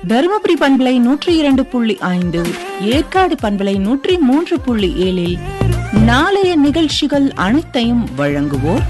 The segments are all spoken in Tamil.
தருமபுரி பண்பலை நூற்றி இரண்டு புள்ளி ஐந்து ஏற்காடு பண்பலை நூற்றி மூன்று புள்ளி ஏழில் நாளைய நிகழ்ச்சிகள் அனைத்தையும் வழங்குவோர்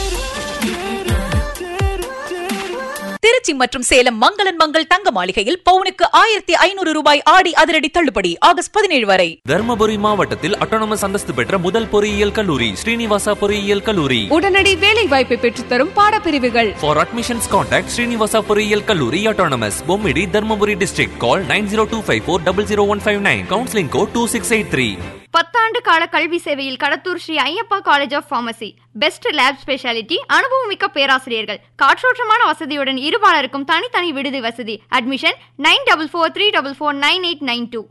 திருச்சி மற்றும் சேலம் மங்களன் மங்கள் தங்க மாளிகையில் பவுனுக்கு ஆயிரத்தி ஐநூறு ரூபாய் ஆடி அதிரடி தள்ளுபடி ஆகஸ்ட் பதினேழு வரை தர்மபுரி மாவட்டத்தில் அட்டானமஸ் அந்தஸ்து பெற்ற முதல் பொறியியல் கல்லூரி ஸ்ரீனிவாசா பொறியியல் கல்லூரி உடனடி வேலை வாய்ப்பை பெற்றுத்தரும் பாடப்பிரிவுகள் ஃபார் அட்மிஷன்ஸ் கான்டாக்ட் ஸ்ரீனிவாசா பொறியியல் கல்லூரி autonomous Bommidi Dharmapuri district call nine zero two five four double zero one five nine counselling code two six eight three பத்தாண்டு கால கல்வி சேவையில் Kadathur Sri Ayyappa college of pharmacy best lab speciality அனுபவமிக்க பேராசிரியர்கள் காற்றோட்டமான வசதியுடன் இருபாலருக்கும் தனித்தனி விடுதி வசதி admission nine double four three double four nine eight nine two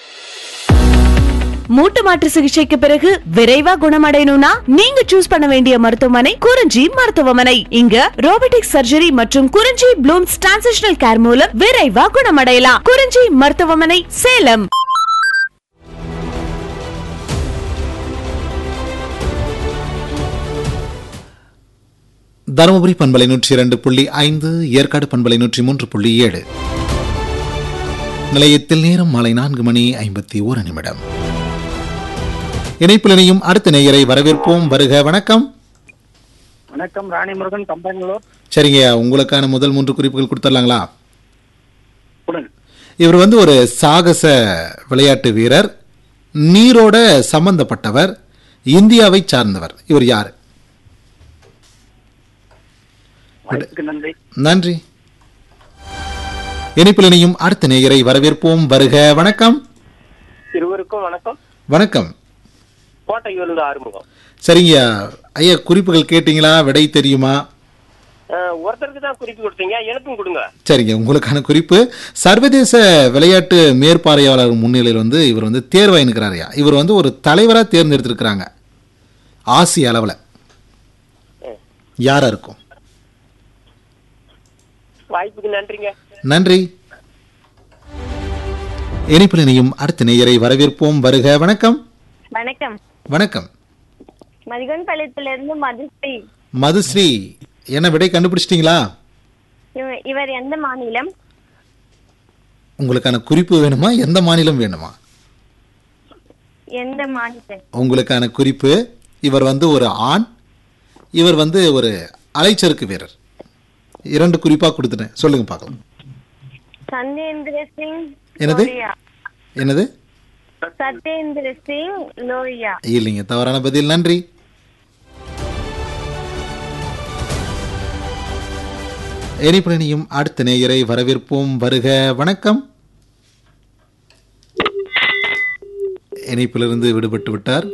மூட்டு மாற்று சிகிச்சைக்கு பிறகு விரைவா குணமடையணும்னா நீங்க சூஸ் பண்ண வேண்டிய மருத்துவமனை குறிஞ்சி மருத்துவமனை இங்க ரோபோட்டிக் சர்ஜரி மற்றும் குறிஞ்சி ப்ளூம்ஸ் டிரான்சிஷனல் கேர் மூலம் விரைவா குணமடையலாம் குறிஞ்சி மருத்துவமனை சேலம் தருமபுரி பண்பலை நூற்றி இரண்டு புள்ளி ஐந்து ஏற்காடு பண்பலை நூற்றி மூன்று புள்ளி ஏழு நிலையத்தில் நேரம் மாலை நான்கு மணி ஐம்பத்தி ஒரு நிமிடம் இணைப்பில் இணையும் அடுத்த நேயரை வரவேற்போம் வருக வணக்கம் வணக்கம் ராணிமுருகன் கம்பங்களூர் சரிங்க உங்களுக்கான முதல் மூன்று குறிப்புகள் கொடுத்துடலாங்களா உடன் இவர் வந்து ஒரு சாகச விளையாட்டு வீரர் நீரோட சம்பந்தப்பட்டவர் இந்தியாவை சார்ந்தவர் இவர் யார் வாய்ப்புக்கு நன்றி நன்றி இணைப்பில் இணையும் அடுத்த நேயரை வரவேற்போம் வருக வணக்கம் இருவருக்கும் வணக்கம் வணக்கம் கோட்டையிலிருந்து ஆறுமுகம் சரிங்க ஐயா குறிப்புகள் கேட்டீங்களா விடை தெரியுமா அஹ், ஒருத்தருக்கு தான் குறிப்பு கொடுத்தீங்க எனக்கும் கொடுங்க சரிங்க உங்களுக்கான குறிப்பு சர்வதேச விளையாட்டு மேற்பார்வையாளர் முன்னிலையில் வந்து இவர் வந்து தேர்வாயினுக்கிறார் ஐயா இவர் வந்து ஒரு தலைவராக தேர்ந்தெடுத்திருக்கிறாங்க ஆசிய அளவில் யாரா இருக்கும் வாய்ப்புக்கு நன்றிங்க நன்றி இணைப்பில் இணையும் அடுத்த நேயரை வரவேற்போம் வருக வணக்கம் வணக்கம் வணக்கம் மதிகன் பாளையத்திலிருந்து மதுஸ்ரீ மதுஸ்ரீ என்ன விடை கண்டுபிடிச்சிட்டீங்களா இவர் எந்த மாநிலம் உங்களுக்கான குறிப்பு வேணுமா எந்த மாநிலம் வேணுமா எந்த மாநிலம் உங்களுக்கான குறிப்பு இவர் வந்து ஒரு ஆண் இவர் வந்து ஒரு அலைச்சறுக்கு வீரர் இரண்டு குறிப்பாக கொடுத்துட்டேன் சொல்லுங்க பார்க்கலாம் சத்யேந்திர சிங் என்னது? என்னது சத்யேந்திர சிங் லோரியா இல்லைங்க தவறான பதில் நன்றி எரிபழனியும் அடுத்த நேயரை வரவேற்போம் வருக வணக்கம் இணைப்பிலிருந்து விடுபட்டு விட்டார்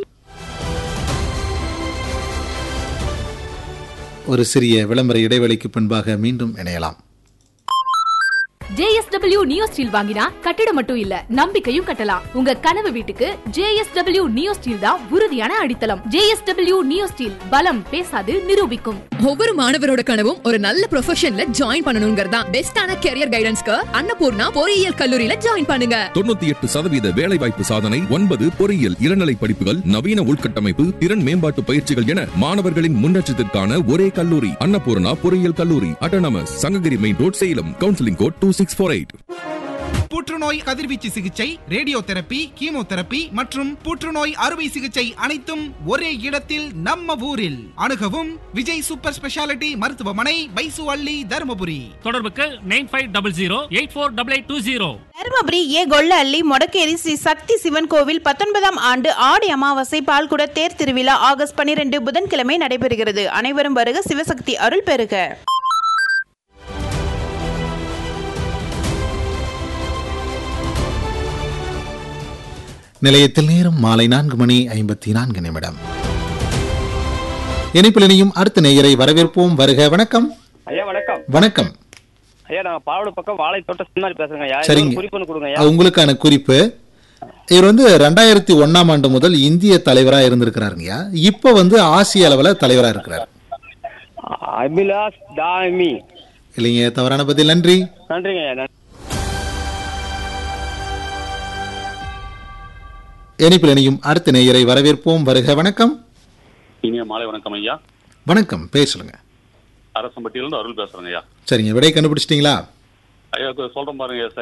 ஒரு சிறிய விளம்பர இடைவெளிக்கு பின்பாக மீண்டும் இணையலாம் ஜேஎஸ்டபிள்யூ நியோ ஸ்டீல் வாங்கினா கட்டிடம் மட்டும் இல்ல நம்பிக்கையும் கட்டலாம் உங்க கனவு வீட்டுக்கு ஜேஎஸ்டபிள்யூ நியோ ஸ்டீல் தான் உறுதியான அடித்தளம் ஜேஎஸ்டபிள்யூ நியோ ஸ்டீல் பலம் பேசாது நிரூபிக்கும் ஒவ்வொரு மாணவரோட கனவும் ஒரு நல்ல ப்ரொஃபஷன்ல ஜாயின் பண்ணணுங்கிறது தான் பெஸ்டான கெரியர் கைடன்ஸ்க்கு அன்னபூர்ணா பொறியியல் கல்லூரியில ஜாயின் பண்ணுங்க தொண்ணூத்தி எட்டு சதவீத வேலைவாய்ப்பு சாதனை ஒன்பது பொறியியல் இளநிலை படிப்புகள் நவீன உள்கட்டமைப்பு திறன் மேம்பாட்டு பயிற்சிகள் என மாணவர்களின் முன்னேற்றத்திற்கான ஒரே கல்லூரி அன்னபூர்ணா பொறியியல் கல்லூரி autonomous Sankagiri main road Salem counselling code two six four eight புற்றுநோய் கதிர்வீச்சு சிகிச்சை ரேடியோ தெரப்பி கீமோதெரப்பி மற்றும் புற்றுநோய் அறுவை சிகிச்சை அனைத்தும் ஒரே இடத்தில் நம்ம ஊரில் அணுகவும் விஜய் சூப்பர் ஸ்பெஷாலிட்டி மருத்துவமனை பைசு அள்ளி தருமபுரி தொடர்புக்கு nine five double zero eight four double eight two zero Dharmapuri A Kollahalli மொடக்கேரி Sri சக்தி சிவன் கோவில் பத்தொன்பதாம் ஆண்டு ஆடி அமாவாசை பால்குட தேர் திருவிழா ஆகஸ்ட் பனிரெண்டு புதன்கிழமை நடைபெறுகிறது அனைவரும் வருக சிவசக்தி அருள் பெறுக நிலையத்தில் நேரம் மாலை நான்கு மணி ஐம்பத்தி நான்கு நிமிடம் இணைப்பில் இணையும் அடுத்த நேயரை வரவேற்போம் வருக வணக்கம் ஐயா வணக்கம் வணக்கம் ஐயா நாங்க பாவடு பக்கம் வாழை தோட்ட சின்னாரி பேசுறேங்க ஐயா சரிங்க. ஏதாவது குறிப்பு ஒண்ணு கொடுங்க ஐயா அது உங்களுக்கான குறிப்பு இவர் வந்து ரெண்டாயிரத்தி ஒண்ணாம் ஆண்டு முதல் இந்திய தலைவராக இருந்திருக்கிறாருங்கய்யா இப்போ வந்து ஆசிய அளவில் தலைவராக இருக்கிறார் அபிலாஷ் டாமி இல்லைங்க தவறான பதில் நன்றி நன்றிங்க ஐயா நன்றி. இணைப்பில் இணையும் அடுத்த நேயரை வரவேற்போம் வருக வணக்கம் இனிய மாலை வணக்கம் ஐயா வணக்கம் பேர் சொல்லுங்க அரசம்பட்டியிலிருந்து அருள் பேசுறேங்க ஐயா சரிங்க விடை கண்டுபிடிச்சிட்டீங்களா ஐயா சொல்றேன் பாருங்க